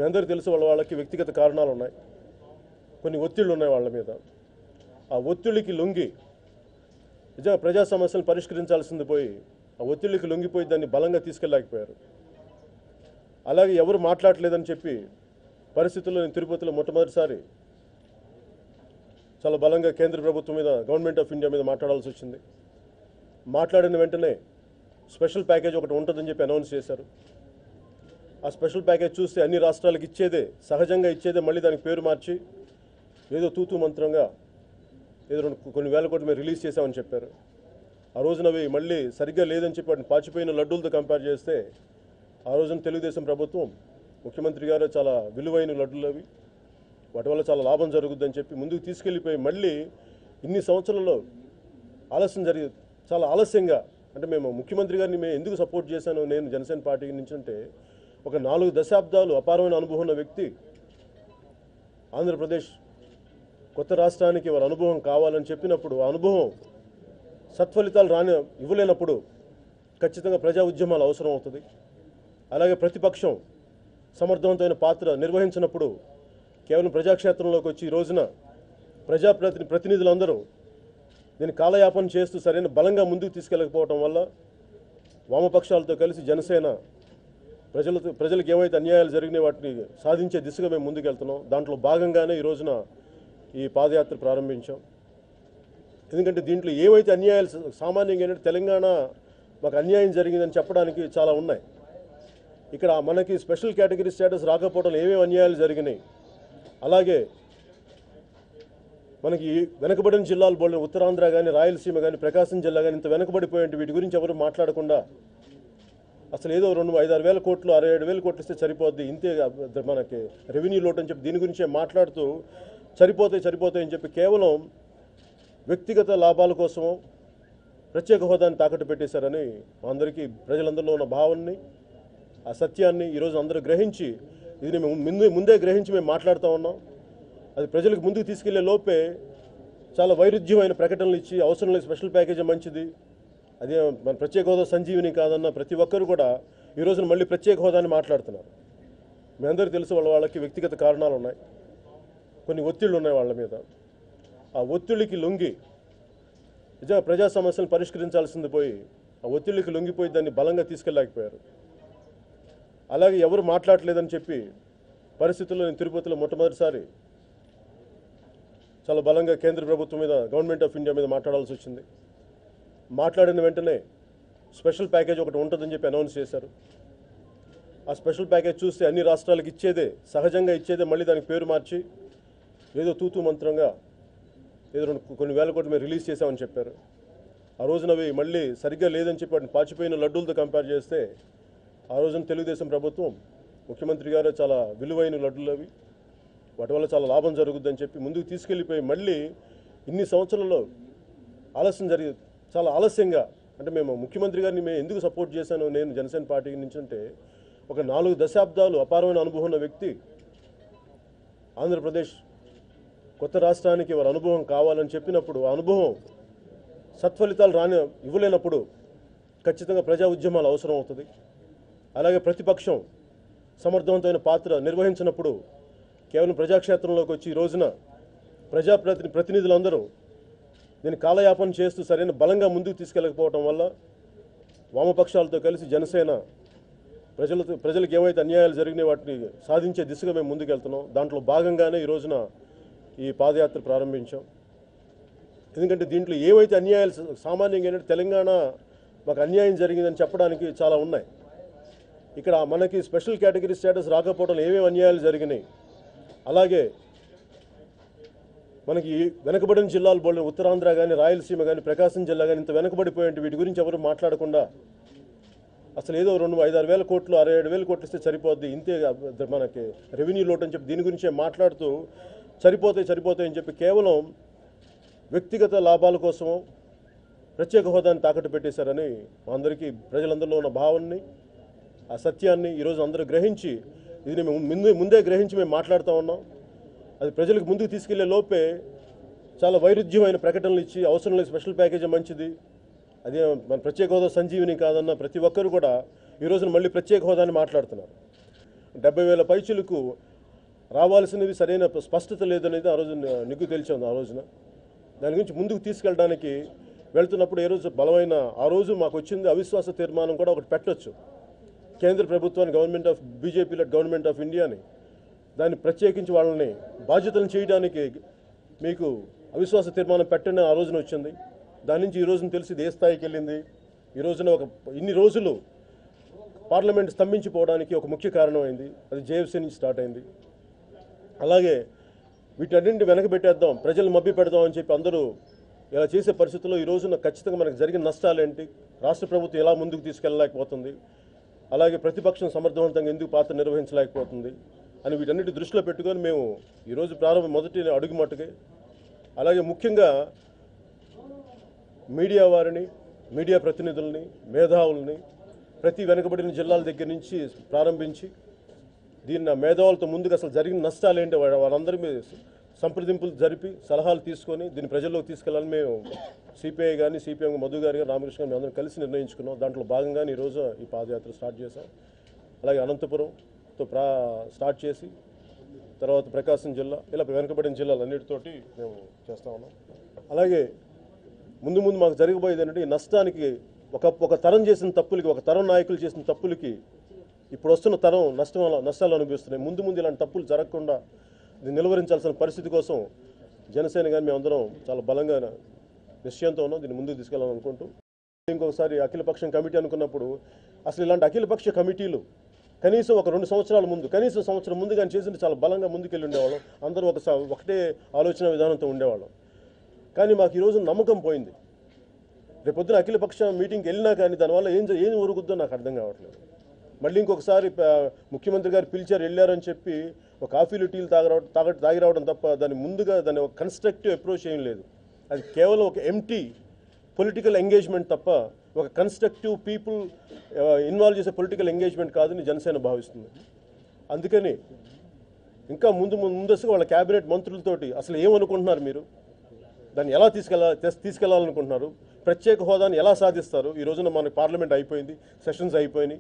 అందరికీ తెలుసు వాళ్ళ వాళ్ళకి వ్యక్తిగత కారణాలు ఉన్నాయి కొన్ని ఒత్తిళ్ళు ఉన్నాయి వాళ్ళ మీద ఆ ఒత్తిడికి లొంగి నిజంగా ప్రజా సమస్యలను పరిష్కరించాల్సింది పోయి ఆ ఒత్తిడికి లొంగిపోయి దాన్ని బలంగా తీసుకెళ్ళలేకపోయారు అలాగే ఎవరు మాట్లాడలేదని చెప్పి పరిస్థితుల్లో నేను తిరుపతిలో మొట్టమొదటిసారి చాలా బలంగా కేంద్ర ప్రభుత్వం మీద గవర్నమెంట్ ఆఫ్ ఇండియా మీద మాట్లాడాల్సి వచ్చింది మాట్లాడిన వెంటనే స్పెషల్ ప్యాకేజ్ ఒకటి ఉంటుందని చెప్పి అనౌన్స్ చేశారు ఆ స్పెషల్ ప్యాకేజ్ చూస్తే అన్ని రాష్ట్రాలకు ఇచ్చేదే సహజంగా ఇచ్చేదే మళ్ళీ దానికి పేరు మార్చి ఏదో తూతూ మంత్రంగా ఏదో రెండు కొన్ని వేల కోట్లు మేము రిలీజ్ చేశామని చెప్పారు ఆ రోజున అవి మళ్ళీ సరిగ్గా లేదని చెప్పి వాటిని పాచిపోయిన లడ్డూలతో కంపేర్ చేస్తే ఆ రోజున తెలుగుదేశం ప్రభుత్వం ముఖ్యమంత్రి గారు చాలా విలువైన లడ్డులు అవి వాటి వల్ల చాలా లాభం జరుగుద్దని చెప్పి ముందుకు తీసుకెళ్ళిపోయి మళ్ళీ ఇన్ని సంవత్సరాల్లో ఆలస్యం జరిగి చాలా ఆలస్యంగా అంటే మేము ముఖ్యమంత్రి గారిని మేము ఎందుకు సపోర్ట్ చేశాను నేను జనసేన పార్టీ నుంచి అంటే ఒక నాలుగు దశాబ్దాలు అపారమైన అనుభవం ఉన్న వ్యక్తి ఆంధ్రప్రదేశ్ కొత్త రాష్ట్రానికి వారి అనుభవం కావాలని చెప్పినప్పుడు ఆ అనుభవం సత్ఫలితాలు రాని ఇవ్వలేనప్పుడు ఖచ్చితంగా ప్రజా ఉద్యమాలు అవసరం అవుతుంది అలాగే ప్రతిపక్షం సమర్థవంతమైన పాత్ర నిర్వహించినప్పుడు కేవలం ప్రజాక్షేత్రంలోకి వచ్చి ఈ రోజున ప్రజాప్రతి ప్రతినిధులందరూ దీన్ని కాలయాపన చేస్తూ సరైన బలంగా ముందుకు తీసుకెళ్ళకపోవటం వల్ల వామపక్షాలతో కలిసి జనసేన ప్రజలతో ప్రజలకు ఏమైతే అన్యాయాలు జరిగినాయి వాటిని సాధించే దిశగా మేము ముందుకెళ్తున్నాం దాంట్లో భాగంగానే ఈ రోజున ఈ పాదయాత్ర ప్రారంభించాం ఎందుకంటే దీంట్లో ఏవైతే అన్యాయాలు స- సామాన్యంగా ఏంటంటే తెలంగాణ మాకు అన్యాయం జరిగిందని చెప్పడానికి చాలా ఉన్నాయి ఇక్కడ మనకి స్పెషల్ కేటగిరీ స్టేటస్ రాకపోవడం ఏమేమి అన్యాయాలు జరిగినాయి అలాగే మనకి వెనకబడిన జిల్లాలు బోల్డ్ ఉత్తరాంధ్ర కానీ రాయలసీమ కానీ ప్రకాశం జిల్లా కానీ ఇంత వెనకబడిపోయింటే వీటి గురించి ఎవరు మాట్లాడకుండా అసలు ఏదో రెండు ఐదారు వేల కోట్లు అరవై ఏడు వేల కోట్లు ఇస్తే సరిపోద్ది ఇంతే అబ్బ- మనకి రెవెన్యూ లోటు అని చెప్పి దీని గురించే మాట్లాడుతూ సరిపోతాయి సరిపోతాయి అని చెప్పి కేవలం వ్యక్తిగత లాభాల కోసం ప్రత్యేక హోదాని తాకట్టు పెట్టేశారని మా అందరికీ ప్రజలందరిలో ఉన్న భావనని ఆ సత్యాన్ని ఈరోజు అందరూ గ్రహించి ఇది మేము ముందు ముందే గ్రహించి మేము మాట్లాడుతూ ఉన్నాం అది ప్రజలకు ముందుకు తీసుకెళ్లే లోపే చాలా వైరుధ్యమైన ప్రకటనలు ఇచ్చి అవసరం లేదు స్పెషల్ ప్యాకేజీ మంచిది అదే మన ప్రత్యేక హోదా సంజీవిని కాదన్న ప్రతి ఒక్కరు కూడా ఈ రోజున మళ్ళీ ప్రత్యేక హోదాని మాట్లాడుతున్నారు మీ అందరికీ తెలుసు వాళ్ళ వాళ్ళకి వ్యక్తిగత కారణాలు ఉన్నాయి కొన్ని ఒత్తిళ్ళు ఉన్నాయి వాళ్ళ మీద ఆ ఒత్తిడికి లొంగి నిజంగా ప్రజా సమస్యలను పరిష్కరించాల్సింది పోయి ఆ ఒత్తిడికి లొంగిపోయి దాన్ని బలంగా తీసుకెళ్ళలేకపోయారు అలాగే ఎవరు మాట్లాడలేదని చెప్పి పరిస్థితుల్లో నేను తిరుపతిలో మొట్టమొదటిసారి చాలా బలంగా కేంద్ర ప్రభుత్వం మీద గవర్నమెంట్ ఆఫ్ ఇండియా మీద మాట్లాడాల్సి వచ్చింది మాట్లాడిన వెంటనే స్పెషల్ ప్యాకేజ్ ఒకటి ఉంటుందని చెప్పి అనౌన్స్ చేశారు ఆ స్పెషల్ ప్యాకేజ్ చూస్తే అన్ని రాష్ట్రాలకు ఇచ్చేదే సహజంగా ఇచ్చేదే మళ్ళీ దానికి పేరు మార్చి ఏదో తూతూ మంత్రంగా ఏదో రెండు కొన్ని వేల కోట్లు మేము రిలీజ్ చేశామని చెప్పారు ఆ రోజున అవి మళ్ళీ సరిగ్గా లేదని చెప్పి వాటిని పాచిపోయిన లడ్డూలతో కంపేర్ చేస్తే ఆ రోజున తెలుగుదేశం ప్రభుత్వం ముఖ్యమంత్రి గారు చాలా విలువైన లడ్డులు అవి వాటి వల్ల చాలా లాభం జరుగుద్దని చెప్పి ముందుకు తీసుకెళ్ళిపోయి మళ్ళీ ఇన్ని సంవత్సరాల్లో ఆలస్యం జరిగి చాలా ఆలస్యంగా అంటే మేము ముఖ్యమంత్రి గారిని మేము ఎందుకు సపోర్ట్ చేశాను నేను జనసేన పార్టీ నుంచి అంటే ఒక నాలుగు దశాబ్దాలు అపారమైన అనుభవం ఉన్న వ్యక్తి ఆంధ్రప్రదేశ్ కొత్త రాష్ట్రానికి వారి అనుభవం కావాలని చెప్పినప్పుడు ఆ అనుభవం సత్ఫలితాలు రాని ఇవ్వలేనప్పుడు ఖచ్చితంగా ప్రజా ఉద్యమాలు అవసరం అవుతుంది అలాగే ప్రతిపక్షం సమర్థవంతమైన పాత్ర నిర్వహించినప్పుడు కేవలం ప్రజాక్షేత్రంలోకి వచ్చి ఈ రోజున ప్రజాప్రతి ప్రతినిధులందరూ దీన్ని కాలయాపన చేస్తూ సరైన బలంగా ముందుకు తీసుకెళ్ళకపోవటం వల్ల వామపక్షాలతో కలిసి జనసేన ప్రజలతో ప్రజలకు ఏవైతే అన్యాయాలు జరిగినాయి వాటిని సాధించే దిశగా మేము ముందుకెళ్తున్నాం దాంట్లో భాగంగానే ఈ రోజున ఈ పాదయాత్ర ప్రారంభించాం ఎందుకంటే దీంట్లో ఏవైతే అన్యాయాలు స- సామాన్యంగా ఏంటంటే తెలంగాణ మాకు అన్యాయం జరిగిందని చెప్పడానికి చాలా ఉన్నాయి ఇక్కడ మనకి స్పెషల్ కేటగిరీ స్టేటస్ రాకపోవడం ఏమేమి అన్యాయాలు జరిగినాయి అలాగే మనకి వెనకబడిన జిల్లాలు బోల్డ్ ఉత్తరాంధ్ర కానీ రాయలసీమ కానీ ప్రకాశం జిల్లా కానీ ఇంత వెనకబడిపోయింటే వీటి గురించి ఎవరు మాట్లాడకుండా అసలు ఏదో రెండు ఐదారు వేల కోట్లు అరవై ఏడు వేల కోట్లు ఇస్తే సరిపోద్ది ఇంతే అబ్బ- మనకి రెవెన్యూ లోటు అని చెప్పి దీని గురించే మాట్లాడుతూ సరిపోతాయి సరిపోతాయి అని చెప్పి కేవలం వ్యక్తిగత లాభాల కోసం ప్రత్యేక హోదాని తాకట్టు పెట్టేశారని మా అందరికీ ప్రజలందరిలో ఉన్న భావనని ఆ సత్యాన్ని ఈరోజు అందరూ గ్రహించి ఇది మేము ముందే ముందే గ్రహించి మేము మాట్లాడుతూ ఉన్నాం అది ప్రజలకు ముందుకు తీసుకెళ్లే లోపే చాలా వైరుధ్యమైన ప్రకటనలు ఇచ్చి అవసరం లేదు స్పెషల్ ప్యాకేజీ మంచిది అదే మన ప్రత్యేక హోదా సంజీవిని కాదన్న ప్రతి ఒక్కరు కూడా ఈ రోజున మళ్ళీ ప్రత్యేక హోదాని మాట్లాడుతున్నారు డెబ్బై వేల పైచులకు రావాల్సినవి సరైన స్పష్టత లేదనేది ఆ రోజు నిగ్గు తెలిసింది ఆ రోజున దాని గురించి ముందుకు తీసుకెళ్ళడానికి వెళ్తున్నప్పుడు ఏ రోజు బలమైన ఆ రోజు మాకు వచ్చింది అవిశ్వాస తీర్మానం కూడా ఒకటి పెట్టొచ్చు కేంద్ర ప్రభుత్వాన్ని government of BJP led government of ఇండియాని దాన్ని ప్రత్యేకించి వాళ్ళని బాధ్యతలను చేయడానికి మీకు అవిశ్వాస తీర్మానం పెట్టండి ఆ రోజున వచ్చింది దాని నుంచి ఈ రోజున తెలిసి ఇది ఏ స్థాయికి వెళ్ళింది ఈ రోజున ఒక ఇన్ని రోజులు పార్లమెంట్ స్తంభించిపోవడానికి ఒక ముఖ్య కారణమైంది అది జేఎఫ్సీ నుంచి స్టార్ట్ అయింది అలాగే వీటన్నింటి వెనక పెట్టేద్దాం ప్రజలు మభ్య పెడదాం అని చెప్పి అందరూ ఇలా చేసే పరిస్థితుల్లో ఈ రోజున ఖచ్చితంగా మనకు జరిగిన నష్టాలు ఏంటి రాష్ట్ర ప్రభుత్వం ఎలా ముందుకు తీసుకెళ్ళలేకపోతుంది అలాగే ప్రతిపక్షం సమర్థవంతంగా ఎందుకు పాత్ర నిర్వహించలేకపోతుంది అని వీటన్నిటి దృష్టిలో పెట్టుకొని మేము ఈరోజు ప్రారంభం మొదటి అడుగు మట్టుకే అలాగే ముఖ్యంగా మీడియా వారిని మీడియా ప్రతినిధుల్ని మేధావుల్ని ప్రతి వెనుకబడిన జిల్లాల దగ్గర నుంచి ప్రారంభించి దీన్ని ఆ మేధావులతో ముందుకు అసలు జరిగిన నష్టాలు ఏంటి వాళ్ళ- వాళ్ళందరి మీద సంప్రదింపులు జరిపి సలహాలు తీసుకొని దీన్ని ప్రజల్లోకి తీసుకెళ్ళాలని మేము సిపిఐ కానీ సిపిఎం మధు గారు కానీ రామకృష్ణ గారు మేము అందరం కలిసి నిర్ణయించుకున్నాం దాంట్లో భాగంగానే ఈరోజు ఈ పాదయాత్ర స్టార్ట్ చేశాం అలాగే అనంతపురంతో ప్రా స్టార్ట్ చేసి తర్వాత ప్రకాశం జిల్లా ఇలా వెనుకబడిన జిల్లాలన్నిటితోటి మేము చేస్తా ఉన్నాం అలాగే ముందు ముందు మాకు జరగబోయేది ఏంటంటే ఈ నష్టానికి ఒక ఒక తరం చేసిన తప్పులకి ఒక తరం నాయకులు చేసిన తప్పులకి ఇప్పుడు వస్తున్న తరం నష్టం నష్టాలు అనుభవిస్తున్నాయి ముందు ముందు ఇలాంటి తప్పులు జరగకుండా దీన్ని నిలువరించాల్సిన పరిస్థితి కోసం జనసేన కానీ మేమందరం చాలా బలంగా నిశ్చయంతో ఉన్నాం దీన్ని ముందుకు తీసుకెళ్ళాలని అనుకుంటూ ఇంకొకసారి అఖిలపక్షం కమిటీ అనుకున్నప్పుడు అసలు ఇలాంటి అఖిలపక్ష కమిటీలు కనీసం ఒక రెండు సంవత్సరాల ముందు కనీసం సంవత్సరం ముందు కానీ చేసింటే చాలా బలంగా ముందుకెళ్ళి ఉండేవాళ్ళం అందరూ ఒక స- ఒకటే ఆలోచన విధానంతో ఉండేవాళ్ళం కానీ మాకు ఈరోజు నమ్మకం పోయింది రేపొద్దున అఖిలపక్ష మీటింగ్కి వెళ్ళినా కానీ దానివల్ల ఏం జ- ఏం ఒరుగుద్దో నాకు అర్థం కావట్లేదు మళ్ళీ ఇంకొకసారి ప- ముఖ్యమంత్రి గారు పిలిచారు వెళ్ళారని చెప్పి ఒక కాఫీలు టీలు తాగరావడం తాగ తాగి రావడం తప్ప దాని ముందుగా దాని ఒక కన్స్ట్రక్టివ్ అప్రోచ్ ఏం లేదు అది కేవలం ఒక ఎంటీ పొలిటికల్ ఎంగేజ్మెంట్ తప్ప ఒక కన్స్ట్రక్టివ్ పీపుల్ ఇన్వాల్వ్ చేసే పొలిటికల్ ఎంగేజ్మెంట్ కాదని జనసేన భావిస్తుంది అందుకని ఇంకా ముందు ముందస్తుగా వాళ్ళ క్యాబినెట్ మంత్రులతోటి అసలు ఏమనుకుంటున్నారు మీరు దాన్ని ఎలా తీసుకెళ్ళ తెస్- తీసుకెళ్లాలనుకుంటున్నారు ప్రత్యేక హోదాని ఎలా సాధిస్తారు ఈ రోజున మనకి పార్లమెంట్ అయిపోయింది సెషన్స్ అయిపోయినాయి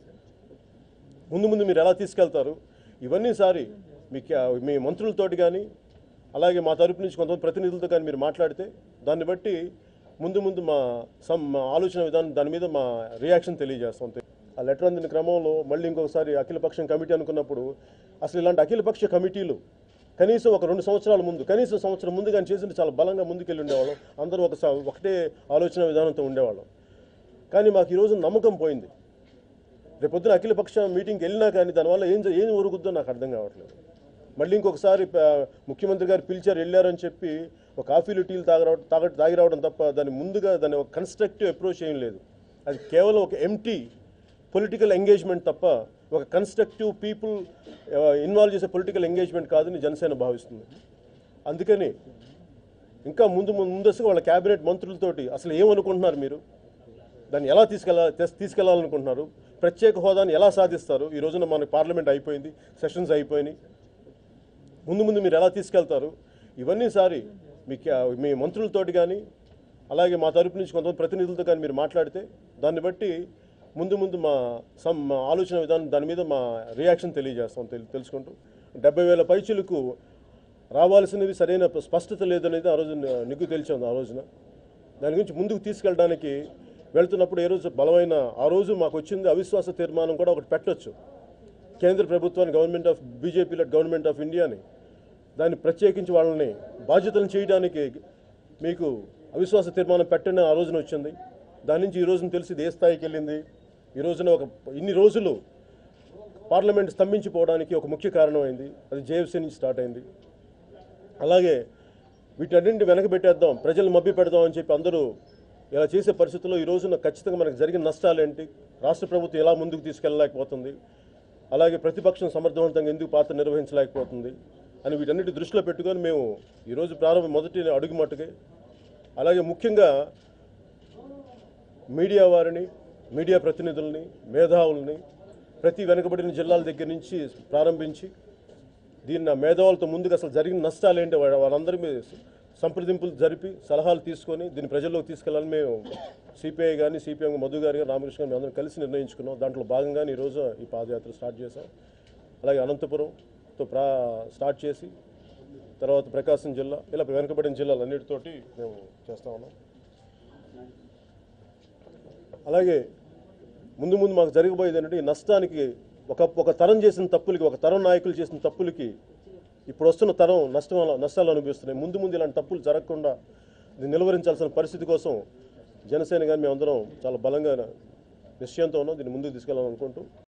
ముందు ముందు మీరు ఎలా తీసుకెళ్తారు ఇవన్నీ సారి మీ క్యా- మీ మంత్రులతోటి కానీ అలాగే మా తరపు నుంచి కొంతమంది ప్రతినిధులతో కానీ మీరు మాట్లాడితే దాన్ని బట్టి ముందు ముందు మా సమ్ మా ఆలోచన విధానం దాని మీద మా రియాక్షన్ తెలియజేస్తాం అంతే. ఆ లెటర్ అందిన క్రమంలో మళ్ళీ ఇంకొకసారి అఖిలపక్షం కమిటీ అనుకున్నప్పుడు అసలు ఇలాంటి అఖిలపక్ష కమిటీలు కనీసం ఒక రెండు సంవత్సరాల ముందు కనీసం సంవత్సరం ముందు కానీ చేసింటే చాలా బలంగా ముందుకెళ్ళి ఉండేవాళ్ళం అందరూ ఒక స- ఒకటే ఆలోచన విధానంతో ఉండేవాళ్ళం కానీ మాకు ఈరోజు నమ్మకం పోయింది రేపొద్దున అఖిలపక్ష మీటింగ్కి వెళ్ళినా కానీ దానివల్ల ఏం జ- ఏం ఒరుగుద్దో నాకు అర్థం కావట్లేదు మళ్ళీ ఇంకొకసారి ప- ముఖ్యమంత్రి గారు పిలిచారు వెళ్ళారని చెప్పి ఒక కాఫీలు టీలు తాగరావడం తాగ తాగి రావడం తప్ప దాని ముందుగా దాని ఒక కన్స్ట్రక్టివ్ అప్రోచ్ ఏం లేదు అది కేవలం ఒక ఎంటీ పొలిటికల్ ఎంగేజ్మెంట్ తప్ప ఒక కన్స్ట్రక్టివ్ పీపుల్ ఇన్వాల్వ్ చేసే పొలిటికల్ ఎంగేజ్మెంట్ కాదని జనసేన భావిస్తుంది అందుకని ఇంకా ముందు ముందస్తుగా వాళ్ళ క్యాబినెట్ మంత్రులతోటి అసలు ఏమనుకుంటున్నారు మీరు దాన్ని ఎలా తీసుకెళ్ళ తెస్- తీసుకెళ్లాలనుకుంటున్నారు ప్రత్యేక హోదాని ఎలా సాధిస్తారు ఈ రోజున మనకి పార్లమెంట్ అయిపోయింది సెషన్స్ అయిపోయినాయి ముందు ముందు మీరు ఎలా తీసుకెళ్తారు ఇవన్నీ సారి మీ క్యా- మీ మంత్రులతోటి కానీ అలాగే మా తరపు నుంచి కొంతమంది ప్రతినిధులతో కానీ మీరు మాట్లాడితే దాన్ని బట్టి ముందు ముందు మా సమ్ మా ఆలోచన విధానం దాని మీద మా రియాక్షన్ తెలియజేస్తాం తెలు- తెలుసుకుంటూ డెబ్బై వేల పైచులకు రావాల్సినవి సరైన స్పష్టత లేదనేది ఆ రోజు నిగ్గు తెలిసింది ఆ రోజున దాని గురించి ముందుకు తీసుకెళ్ళడానికి వెళ్తున్నప్పుడు ఏ రోజు బలమైన ఆ రోజు మాకు వచ్చింది అవిశ్వాస తీర్మానం కూడా ఒకటి పెట్టొచ్చు కేంద్ర ప్రభుత్వాన్ని government of BJP led government of ఇండియాని దాన్ని ప్రత్యేకించి వాళ్ళని బాధ్యతలను చేయడానికి మీకు అవిశ్వాస తీర్మానం పెట్టండి ఆ రోజున వచ్చింది దాని నుంచి ఈ రోజున తెలిసి ఇది ఏ స్థాయికి వెళ్ళింది ఈ రోజున ఒక ఇన్ని రోజులు పార్లమెంట్ స్తంభించిపోవడానికి ఒక ముఖ్య కారణమైంది అది జేఎఫ్సీ నుంచి స్టార్ట్ అయింది అలాగే వీటన్నింటి వెనక పెట్టేద్దాం ప్రజలు మభ్య పెడదాం అని చెప్పి అందరూ ఇలా చేసే పరిస్థితుల్లో ఈ రోజున ఖచ్చితంగా మనకు జరిగిన నష్టాలు ఏంటి రాష్ట్ర ప్రభుత్వం ఎలా ముందుకు తీసుకెళ్ళలేకపోతుంది అలాగే ప్రతిపక్షం సమర్థవంతంగా ఎందుకు పాత్ర నిర్వహించలేకపోతుంది అని వీటన్నిటి దృష్టిలో పెట్టుకొని మేము ఈరోజు ప్రారంభం మొదటి అడుగు మట్టుకే అలాగే ముఖ్యంగా మీడియా వారిని మీడియా ప్రతినిధుల్ని మేధావుల్ని ప్రతి వెనుకబడిన జిల్లాల దగ్గర నుంచి ప్రారంభించి దీన్ని ఆ మేధావులతో ముందుకు అసలు జరిగిన నష్టాలు ఏంటి వాళ్ళ- వాళ్ళందరి మీద సంప్రదింపులు జరిపి సలహాలు తీసుకొని దీన్ని ప్రజల్లోకి తీసుకెళ్ళాలని మేము సిపిఐ కానీ సిపిఎం మధు గారు కానీ రామకృష్ణ గారు మేము అందరం కలిసి నిర్ణయించుకున్నాం దాంట్లో భాగంగానే ఈరోజు ఈ పాదయాత్ర స్టార్ట్ చేశాం అలాగే అనంతపురంతో ప్రా స్టార్ట్ చేసి తర్వాత ప్రకాశం జిల్లా ఇలా వెనుకబడిన జిల్లాలు అన్నిటితోటి మేము చేస్తా ఉన్నాం అలాగే ముందు ముందు మాకు జరగబోయేది ఏంటంటే ఈ నష్టానికి ఒక ఒక తరం చేసిన తప్పులకి ఒక తరం నాయకులు చేసిన తప్పులకి ఇప్పుడు వస్తున్న తరం నష్టం నష్టాలు అనుభవిస్తున్నాయి ముందు ముందు ఇలాంటి తప్పులు జరగకుండా ఇది నిలువరించాల్సిన పరిస్థితి కోసం జనసేన కానీ మేమందరం చాలా బలంగా నిశ్చయంతో ఉన్నాం దీన్ని ముందుకు తీసుకెళ్ళాలనుకుంటూ